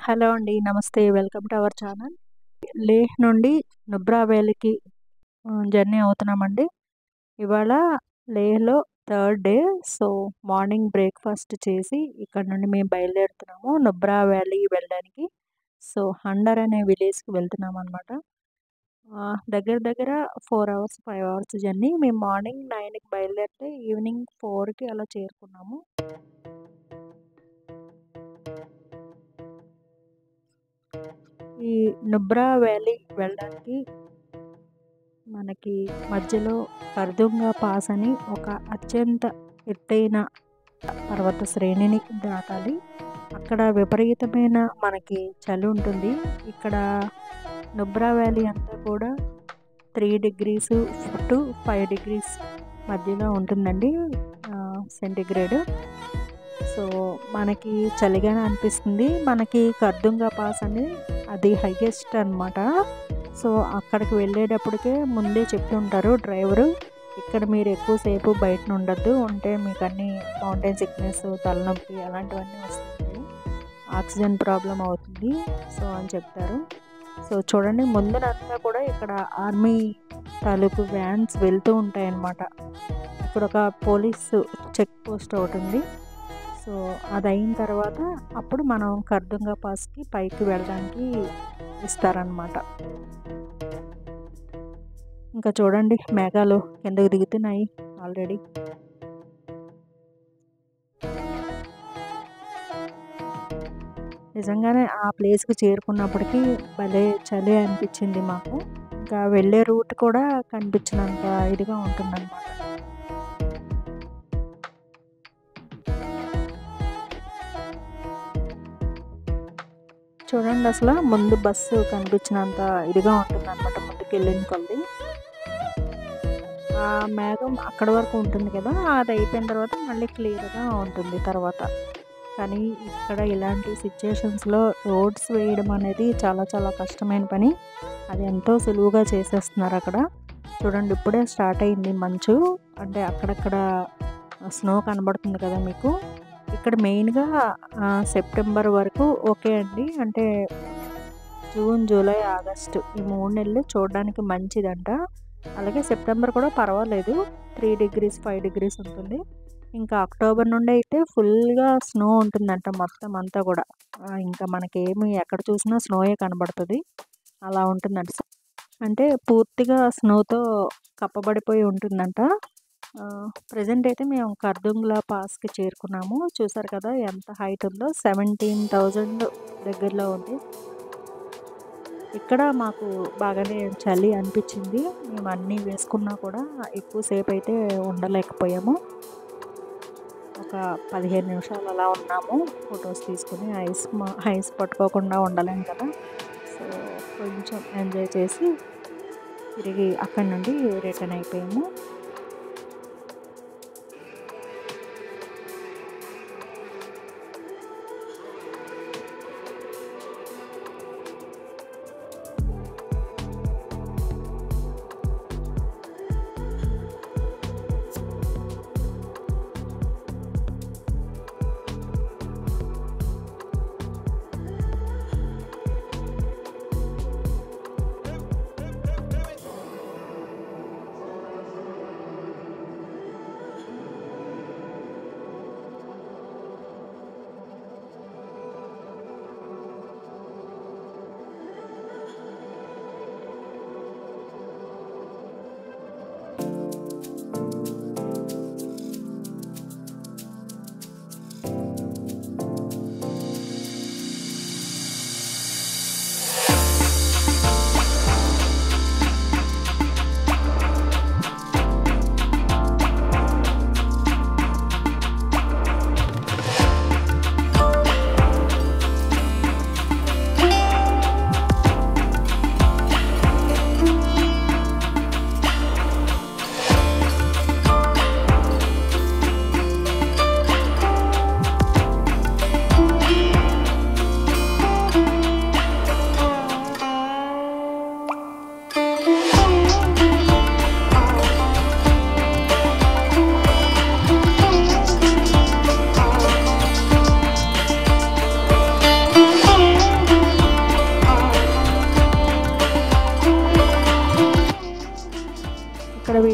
hello అండి నమస్తే welcome to our channel Leh నుండి నుబ్రా వ్యాలీకి జర్నీ అవుతున్నామండి ఇవాళ లేహ్లో third day so morning breakfast చేసి ఇక్కడ నుండి మేము బయలుదేరుతున్నాము నుబ్రా వ్యాలీ వెళ్ళడానికి సో హండర్ అనే విలేజ్కి వెళ్తున్నాం అనమాట దగ్గర దగ్గర four hours five hours journey మేము మార్నింగ్ నైన్కి బయలుదేరితే ఈవినింగ్ ఫోర్కి అలా చేరుకున్నాము ఈ నుబ్రా వ్యాలీ వెళ్ళడానికి మనకి మధ్యలో కర్దుంగా పాస్ అని ఒక అత్యంత ఎత్తైన పర్వత శ్రేణిని దాటాలి అక్కడ విపరీతమైన మనకి చలి ఉంటుంది ఇక్కడ నుబ్రా వ్యాలీ అంతా కూడా three degrees to five degrees మధ్యలో ఉంటుందండి సెంటిగ్రేడ్ సో మనకి చలిగానే అనిపిస్తుంది మనకి కర్దుంగా పాస్ అనేది అది హైయెస్ట్ అనమాట సో అక్కడికి వెళ్ళేటప్పటికే ముందే చెప్తుంటారు డ్రైవరు ఇక్కడ మీరు ఎక్కువసేపు బయట ఉండద్దు ఉంటే మీకు అన్ని మౌంటైన్ సిక్నెస్ తలనొప్పి అలాంటివన్నీ వస్తుంటాయి ఆక్సిజన్ ప్రాబ్లం అవుతుంది సో అని చెప్తారు సో చూడండి ముందునంతా కూడా ఇక్కడ ఆర్మీ తాలూకు వ్యాన్స్ వెళ్తూ ఉంటాయి అన్నమాట ఇక్కడ ఒక పోలీసు చెక్ పోస్ట్ ఒకటి ఉంది సో అది అయిన తర్వాత అప్పుడు మనం కర్దుంగా పాస్కి పైకి వెళ్ళడానికి ఇస్తారనమాట ఇంకా చూడండి మేఘాలు కిందకు దిగుతున్నాయి ఆల్రెడీ నిజంగానే ఆ ప్లేస్కి చేరుకున్నప్పటికీ భలే చలి అనిపించింది మాకు ఇంకా వెళ్ళే రూట్ కూడా కనిపించినంత ఇదిగా ఉంటుందన్నమాట చూడండి అసలు ముందు బస్సు కనిపించినంత ఇదిగా ఉంటుంది అనమాట ముందుకు వెళ్ళిన కొద్ది ఆ మేఘం అక్కడ వరకు ఉంటుంది కదా అది అయిపోయిన తర్వాత మళ్ళీ క్లియర్గా ఉంటుంది తర్వాత కానీ ఇక్కడ ఇలాంటి సిచ్యుయేషన్స్లో రోడ్స్ వేయడం అనేది చాలా చాలా కష్టమైన పని అది ఎంతో సులువుగా చేసేస్తున్నారు అక్కడ చూడండి ఇప్పుడే స్టార్ట్ అయింది మంచు అంటే అక్కడక్కడ స్నో కనబడుతుంది కదా మీకు ఇక్కడ మెయిన్గా సెప్టెంబర్ వరకు ఓకే అండి అంటే జూన్ జూలై ఆగస్టు ఈ మూడు నెలలు చూడడానికి మంచిదంట అలాగే సెప్టెంబర్ కూడా పర్వాలేదు త్రీ డిగ్రీస్ ఫైవ్ డిగ్రీస్ ఉంటుంది ఇంకా అక్టోబర్ నుండి అయితే ఫుల్గా స్నో ఉంటుందంట మొత్తం అంతా కూడా ఇంకా మనకేమి ఎక్కడ చూసినా స్నోయే కనబడుతుంది అలా ఉంటుందంట అంటే పూర్తిగా స్నోతో కప్పబడిపోయి ఉంటుందంట ప్రజెంట్ అయితే మేము కర్దుంగ్లా పాస్కి చేరుకున్నాము చూసారు కదా ఎంత హైట్ ఉందో సెవెంటీన్ థౌజండ్ దగ్గరలో ఉంది ఇక్కడ మాకు బాగానే చలి అనిపించింది మేము అన్నీ వేసుకున్నా కూడా ఎక్కువసేపు అయితే ఉండలేకపోయాము ఒక పదిహేను నిమిషాలు అలా ఉన్నాము ఫొటోస్ తీసుకుని ఐస్ ఐస్ పట్టుకోకుండా ఉండలేము కదా సో కొంచెం ఎంజాయ్ చేసి తిరిగి అక్కడి నుండి రిటర్న్ అయిపోయాము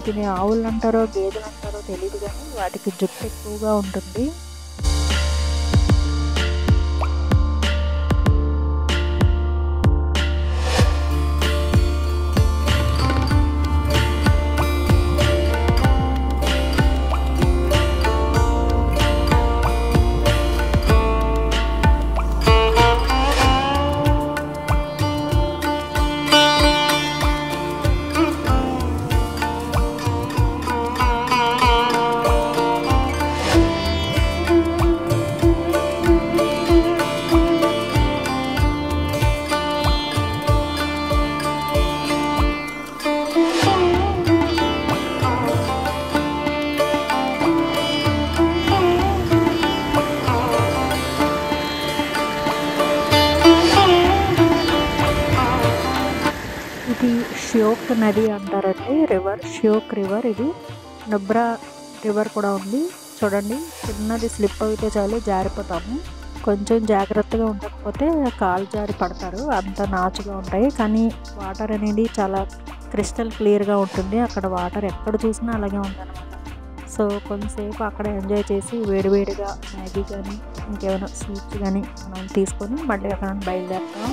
వీటిని ఆవులు అంటారో గేదెలు అంటారో తెలియదు కానీ వాటికి జుట్టు ఎక్కువగా ఉంటుంది ఇది ష్యోక్ నది అంటారండి రివర్ ష్యోక్ రివర్ ఇది నబ్రా రివర్ కూడా ఉంది చూడండి చిన్నది స్లిప్ అయితే చాలు జారిపోతాము కొంచెం జాగ్రత్తగా ఉండకపోతే కాలు జారి పడతారు అంత నాచుగా ఉంటాయి కానీ వాటర్ అనేది చాలా క్రిస్టల్ క్లియర్గా ఉంటుంది అక్కడ వాటర్ ఎక్కడ చూసినా అలాగే ఉందన్నమాట సో కొంతసేపు అక్కడ ఎంజాయ్ చేసి వేడివేడిగా మ్యాగీ కానీ ఇంకేమైనా స్వీట్స్ కానీ మనం తీసుకొని మళ్ళీ అక్కడ బయలుదేరుతాం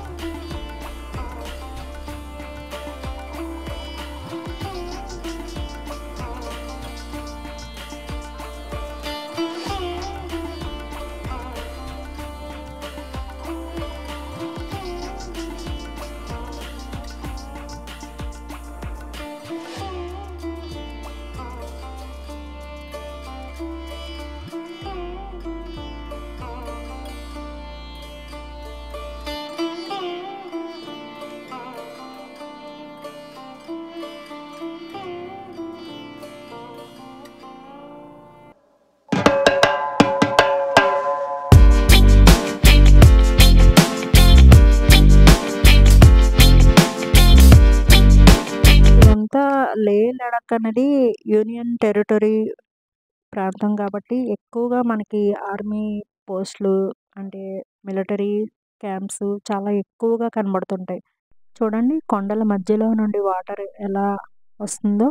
ఇదంతా లే లడక్ అనేది యూనియన్ టెరిటరీ ప్రాంతం కాబట్టి ఎక్కువగా మనకి ఆర్మీ పోస్టులు అంటే మిలిటరీ క్యాంప్స్ చాలా ఎక్కువగా కనబడుతుంటాయి చూడండి కొండల మధ్యలో నుండి వాటర్ ఎలా వస్తుందో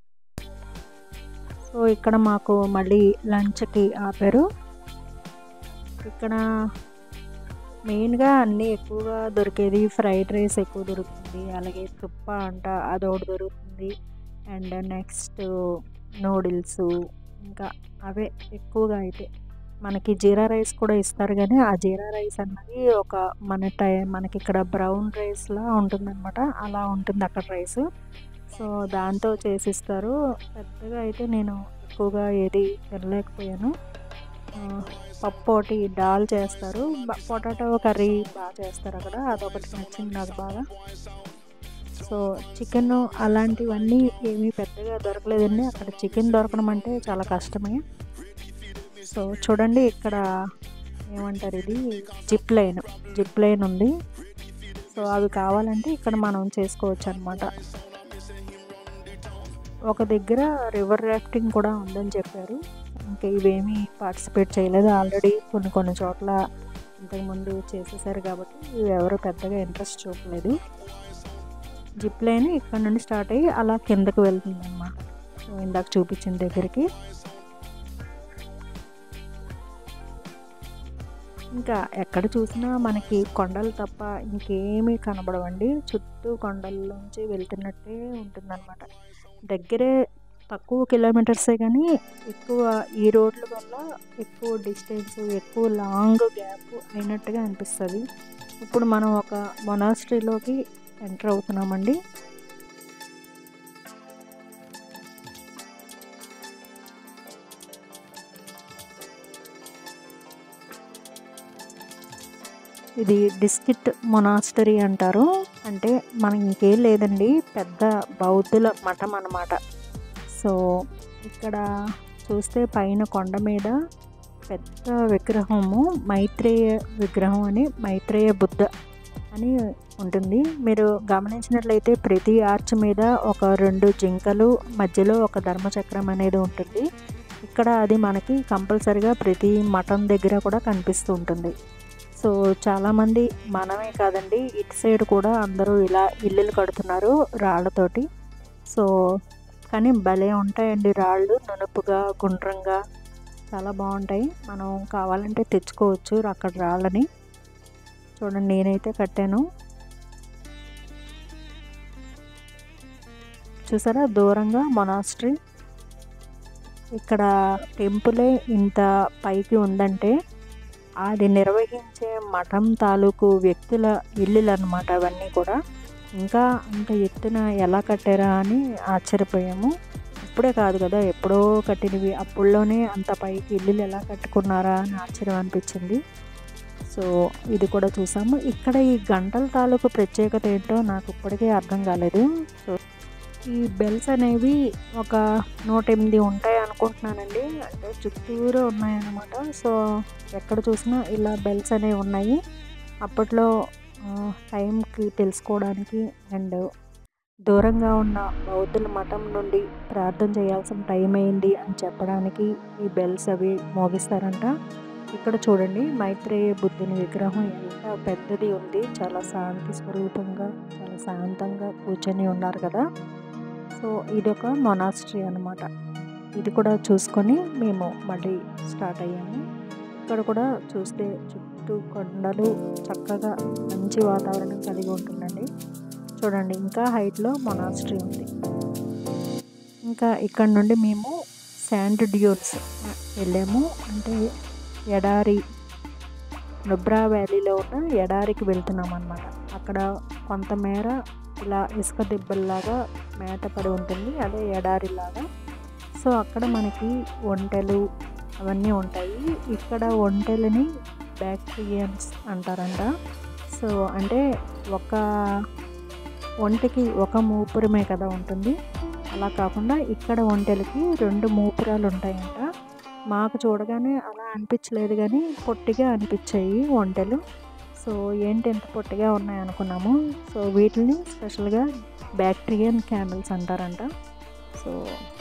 సో ఇక్కడ మాకు మళ్ళీ లంచ్కి ఆపారు ఇక్కడ మెయిన్గా అన్నీ ఎక్కువగా దొరికేది ఫ్రైడ్ రైస్ ఎక్కువ దొరుకుతుంది అలాగే తుప్ప అంట అదొకటి దొరుకుతుంది అండ్ నెక్స్ట్ నూడిల్స్ ఇంకా అవే ఎక్కువగా అయితే మనకి జీరా రైస్ కూడా ఇస్తారు కానీ ఆ జీరా రైస్ అన్నది ఒక మన టై మనకి ఇక్కడ బ్రౌన్ రైస్లా ఉంటుందన్నమాట అలా ఉంటుంది అక్కడ రైస్ సో దాంతో చేసిస్తారు పెద్దగా అయితే నేను ఎక్కువగా ఏది తినలేకపోయాను పప్పు ఒకటి దాల్ చేస్తారు పొటాటో కర్రీ బాగా చేస్తారు అక్కడ అదొకటి నచ్చింది నాకు బాగా సో చికెన్ అలాంటివన్నీ ఏమీ పెద్దగా దొరకలేదండి అక్కడ చికెన్ దొరకడం అంటే చాలా కష్టమే సో చూడండి ఇక్కడ ఏమంటారు ఇది జిప్ లైన్ జిప్ లైన్ ఉంది సో అవి కావాలంటే ఇక్కడ మనం చేసుకోవచ్చు అనమాట ఒక దగ్గర రివర్ రాఫ్టింగ్ కూడా ఉందని చెప్పారు ఇంకా ఇవేమీ పార్టిసిపేట్ చేయలేదు ఆల్రెడీ కొన్ని కొన్ని చోట్ల ఇంతకుముందు చేసేసారు కాబట్టి ఇవి ఎవరు పెద్దగా ఇంట్రెస్ట్ చూపలేదు జిప్ లైన్ ఇక్కడ నుండి స్టార్ట్ అయ్యి అలా కిందకు వెళ్తుంది అన్నమాట సో ఇందాక చూపించిన దగ్గరికి ఇంకా ఎక్కడ చూసినా మనకి కొండలు తప్ప ఇంకేమీ కనబడవండి చుట్టూ కొండల్లోంచి వెళ్తున్నట్టే ఉంటుందన్నమాట దగ్గరే తక్కువ కిలోమీటర్సే కానీ ఎక్కువ ఈ రోడ్ల వల్ల ఎక్కువ డిస్టెన్స్ ఎక్కువ లాంగ్ గ్యాప్ అయినట్టుగా అనిపిస్తుంది ఇప్పుడు మనం ఒక మొనాస్ట్రీలోకి ఎంటర్ అవుతున్నామండి ఇది డిస్కిట్ మొనాస్టరీ అంటారు అంటే మనకి ఇంకేం లేదండి పెద్ద బౌద్ధుల మఠం అన్నమాట సో ఇక్కడ చూస్తే పైన కొండ మీద పెద్ద విగ్రహము మైత్రేయ విగ్రహం అని మైత్రేయ బుద్ధ అని ఉంటుంది మీరు గమనించినట్లయితే ప్రతి ఆర్చ్ మీద ఒక రెండు జింకలు మధ్యలో ఒక ధర్మచక్రం అనేది ఉంటుంది ఇక్కడ అది మనకి కంపల్సరిగా ప్రతి మఠం దగ్గర కూడా కనిపిస్తూ ఉంటుంది సో చాలామంది మనమే కాదండి ఇటు సైడ్ కూడా అందరూ ఇలా ఇల్లులు కడుతున్నారు రాళ్ళతోటి సో కానీ భలే ఉంటాయండి రాళ్ళు నునుపుగా గుండ్రంగా చాలా బాగుంటాయి మనం కావాలంటే తెచ్చుకోవచ్చు అక్కడ రాళ్ళని చూడండి నేనైతే కట్టాను చూసారా దూరంగా మొనాస్ట్రీ ఇక్కడ టెంపులే ఇంత పైకి ఉందంటే అది నిర్వహించే మఠం తాలూకు వ్యక్తుల ఇల్లులు అనమాట అవన్నీ కూడా ఇంకా అంత ఎత్తున ఎలా కట్టారా అని ఆశ్చర్యపోయాము ఇప్పుడే కాదు కదా ఎప్పుడో కట్టినవి అప్పుల్లోనే అంత పైకి ఇల్లులు ఎలా కట్టుకున్నారా అని ఆశ్చర్యం అనిపించింది సో ఇది కూడా చూసాము ఇక్కడ ఈ గంటల తాలూకు ప్రత్యేకత ఏంటో నాకు ఇప్పటికే అర్థం కాలేదు సో ఈ బెల్స్ అనేవి ఒక నూట ఎనిమిది ఉంటాయి అనుకుంటున్నానండి అంటే చుట్టూరు ఉన్నాయన్నమాట సో ఎక్కడ చూసినా ఇలా బెల్స్ అనేవి ఉన్నాయి అప్పట్లో టైంకి తెలుసుకోవడానికి అండ్ దూరంగా ఉన్న బౌద్ధుల మఠం నుండి ప్రార్థన చేయాల్సిన టైం అయింది అని చెప్పడానికి ఈ బెల్స్ అవి మోగిస్తారంట ఇక్కడ చూడండి మైత్రేయ బుద్ధుని విగ్రహం ఎంత పెద్దది ఉంది చాలా శాంతి స్వరూపంగా చాలా శాంతంగా కూర్చొని ఉన్నారు కదా సో ఇదొక మొనాస్ట్రీ అనమాట ఇది కూడా చూసుకొని మేము మళ్ళీ స్టార్ట్ అయ్యాము ఇక్కడ కూడా చూస్తే చుట్టూ కొండలు చక్కగా మంచి వాతావరణం కలిగి ఉంటుందండి చూడండి ఇంకా హైట్లో మొనాస్ట్రీ ఉంది ఇంకా ఇక్కడ నుండి మేము శాండ్ డ్యూన్స్ వెళ్ళాము అంటే ఎడారి నుబ్రా వ్యాలీలో ఉన్న ఎడారికి వెళ్తున్నాం అనమాట అక్కడ కొంతమేర ఇలా ఇసుక దిబ్బల్లాగా మేత పడి ఉంటుంది అదే ఎడారిలాగా సో అక్కడ మనకి ఒంటెలు అవన్నీ ఉంటాయి ఇక్కడ ఒంటెలని బ్యాక్టీరియన్స్ అంటారంట సో అంటే ఒక ఒంటికి ఒక మూపురమే కదా ఉంటుంది అలా కాకుండా ఇక్కడ ఒంటెలకి రెండు మూపురాలు ఉంటాయంట మాకు చూడగానే అలా అనిపించలేదు కానీ పొట్టిగా అనిపించాయి ఒంటెలు సో ఏంటి ఎంత పొట్టిగా ఉన్నాయి అనుకున్నాము సో వీటిని స్పెషల్గా బ్యాక్టీరియన్ క్యామెల్స్ అంటారంట సో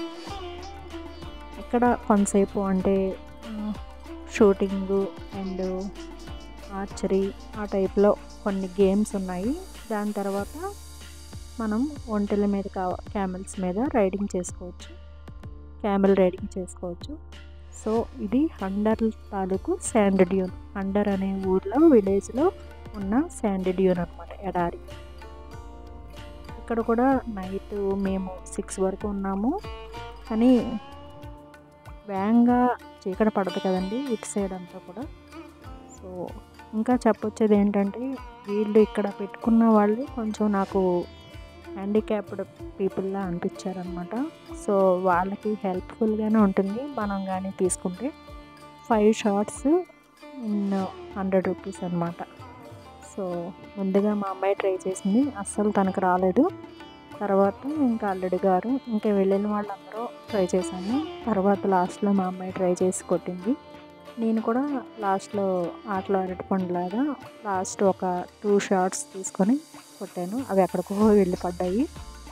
ఇక్కడ కొంతసేపు అంటే షూటింగు అండ్ ఆర్చరీ ఆ టైప్లో కొన్ని గేమ్స్ ఉన్నాయి దాని తర్వాత మనం ఒంటెల మీద కావ క్యామెల్స్ మీద రైడింగ్ చేసుకోవచ్చు క్యామెల్ రైడింగ్ చేసుకోవచ్చు సో ఇది హండర్ తాలూకు శాండ్ డ్యూన్ హండర్ అనే ఊర్లో విలేజ్లో ఉన్న శాండ్ డ్యూన్ అనమాట ఎడారి ఇక్కడ కూడా నైట్ మేము సిక్స్ వరకు ఉన్నాము కానీ వేగంగా చీకటి పడదు కదండి ఇటు సైడ్ అంతా కూడా సో ఇంకా చెప్పొచ్చేది ఏంటంటే వీళ్ళు ఇక్కడ పెట్టుకున్న వాళ్ళు కొంచెం నాకు హ్యాండిక్యాప్డ్ పీపుల్లా అనిపించారనమాట సో వాళ్ళకి హెల్ప్ఫుల్గానే ఉంటుంది మనం కానీ తీసుకుంటే five shots in hundred rupees అనమాట సో ముందుగా మా అమ్మాయి ట్రై చేసింది అస్సలు తనకు రాలేదు తర్వాత ఇంకా అల్లుడి గారు ఇంకా వెళ్ళిన వాళ్ళందరూ ట్రై చేశాను తర్వాత లాస్ట్లో మా అమ్మాయి ట్రై చేసి కొట్టింది నేను కూడా లాస్ట్లో ఆటలో అరటిపండులాగా లాస్ట్ ఒక టూ షార్ట్స్ తీసుకొని కొట్టాను అవి ఎక్కడికో వెళ్ళి పడ్డాయి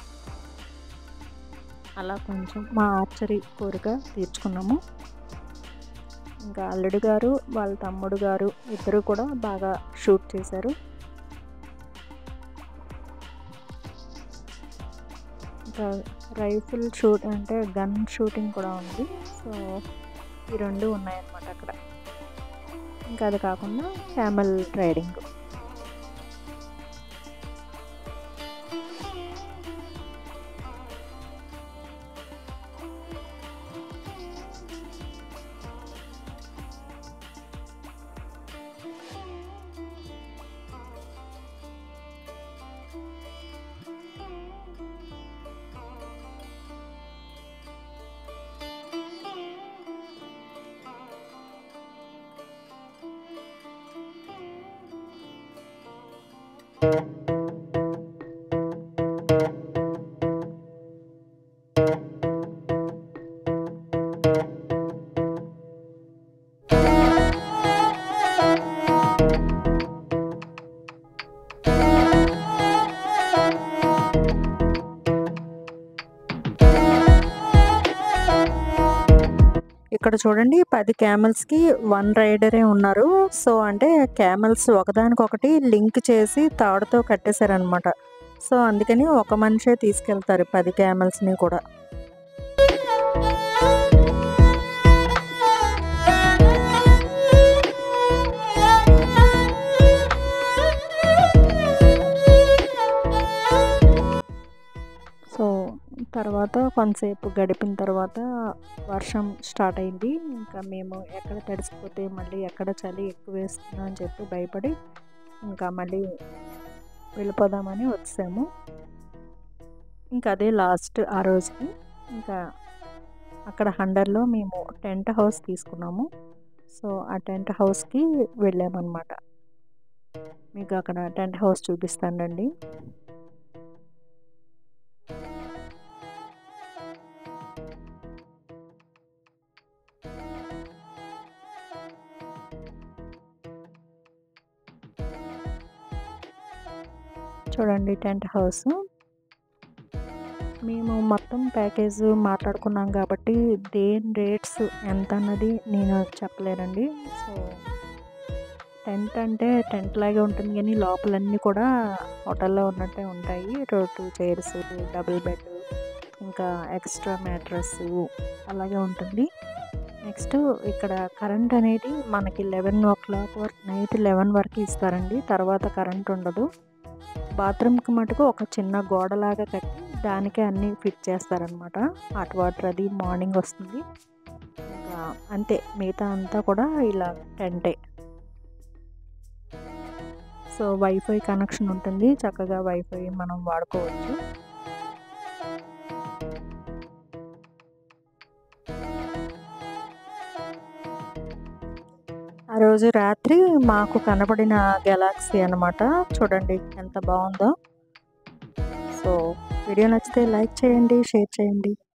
అలా కొంచెం మా ఆర్చరీ కోరిక తీర్చుకున్నాము ఇంకా అల్లుడి గారు వాళ్ళ తమ్ముడు గారు ఇద్దరు కూడా బాగా షూట్ చేశారు ఇంకా రైఫిల్ షూట్ అంటే గన్ షూటింగ్ కూడా ఉంది సో ఈ రెండు ఉన్నాయన్నమాట అక్కడ ఇంకా అది కాకుండా క్యామెల్ రైడింగ్ ఇక్కడ చూడండి పది క్యామెల్స్కి వన్ రైడరే ఉన్నారు సో అంటే క్యామెల్స్ ఒకదానికొకటి లింక్ చేసి తాడుతో కట్టేశారనమాట సో అందుకని ఒక మనిషే తీసుకెళ్తారు పది క్యామెల్స్ని కూడా తర్వాత కొంతసేపు గడిపిన తర్వాత వర్షం స్టార్ట్ అయింది ఇంకా మేము ఎక్కడ తడిసిపోతే మళ్ళీ ఎక్కడ చలి ఎక్కువ వేస్తుందో అని చెప్పి భయపడి ఇంకా మళ్ళీ వెళ్ళిపోదామని వచ్చాము ఇంకా అదే లాస్ట్ ఆ రోజుకి ఇంకా అక్కడ హండర్లో మేము టెంట్ హౌస్ తీసుకున్నాము సో ఆ టెంట్ హౌస్కి వెళ్ళామన్నమాట మీకు అక్కడ టెంట్ హౌస్ చూపిస్తానండి చూడండి టెంట్ హౌస్ మేము మొత్తం ప్యాకేజ్ మాట్లాడుకున్నాం కాబట్టి దేని రేట్స్ ఎంత అన్నది నేను చెప్పలేనండి సో టెంట్ అంటే టెంట్ లాగే ఉంటుంది కానీ లోపలన్నీ కూడా హోటల్లో ఉన్నట్టే ఉంటాయి టూ చైర్స్ డబుల్ బెడ్ ఇంకా ఎక్స్ట్రా మ్యాట్రస్ అలాగే ఉంటుంది నెక్స్ట్ ఇక్కడ కరెంట్ అనేది మనకి లెవెన్ ఓ క్లాక్ వరకు నైట్ లెవెన్ వరకు ఇస్తారండి తర్వాత కరెంట్ ఉండదు బాత్రూమ్కి మటుకు ఒక చిన్న గోడలాగా కట్టి దానికే అన్నీ ఫిట్ చేస్తారనమాట హాట్ వాటర్ అది మార్నింగ్ వస్తుంది ఇంకా అంతే మిగతా అంతా కూడా ఇలా టెంటే సో వైఫై కనెక్షన్ ఉంటుంది చక్కగా వైఫై మనం వాడుకోవచ్చు ఆ రోజు రాత్రి మాకు కనబడిన గెలాక్సీ అనమాట చూడండి ఎంత బాగుందో సో వీడియో నచ్చితే లైక్ చేయండి షేర్ చేయండి